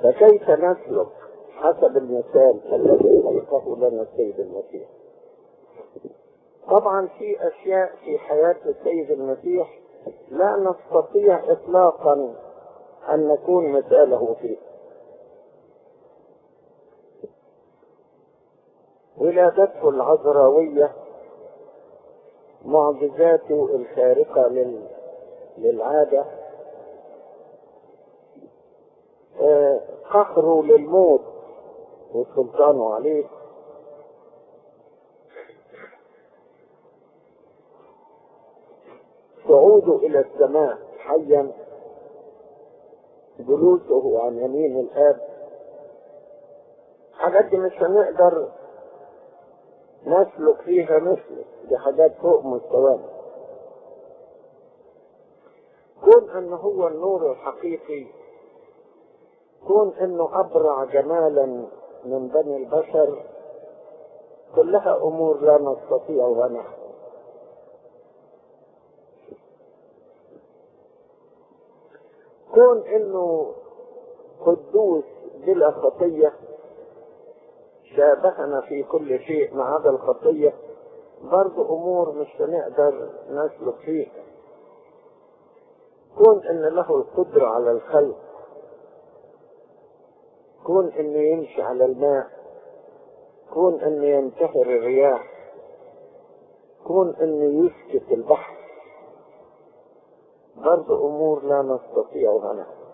فكيف نسلك حسب المثال الذي خلقه لنا السيد المسيح طبعا في اشياء في حياة السيد المسيح لا نستطيع اطلاقا ان نكون مثاله فيه ولادته العذراوية معجزاته الخارقة لل... للعادة آه، قهره للموت وسلطانه عليه صعوده إلى السماء حيا جلوسه عن يمين الآب حاجات دي مش هنقدر نسلك فيها مثله دي حاجات فوق مستوانا كون ان هو النور الحقيقي كون انه ابرع جمالا من بني البشر كلها امور لا نستطيعها نحن كون انه قدوس بلا خطيه شابهنا في كل شيء ما عدا الخطية برضه أمور مش هنقدر نسلك فيها كون إن له القدرة على الخلق كون إنه يمشي على الماء كون إنه ينتهر الرياح كون إنه يسكت البحر برضه أمور لا نستطيعها نحن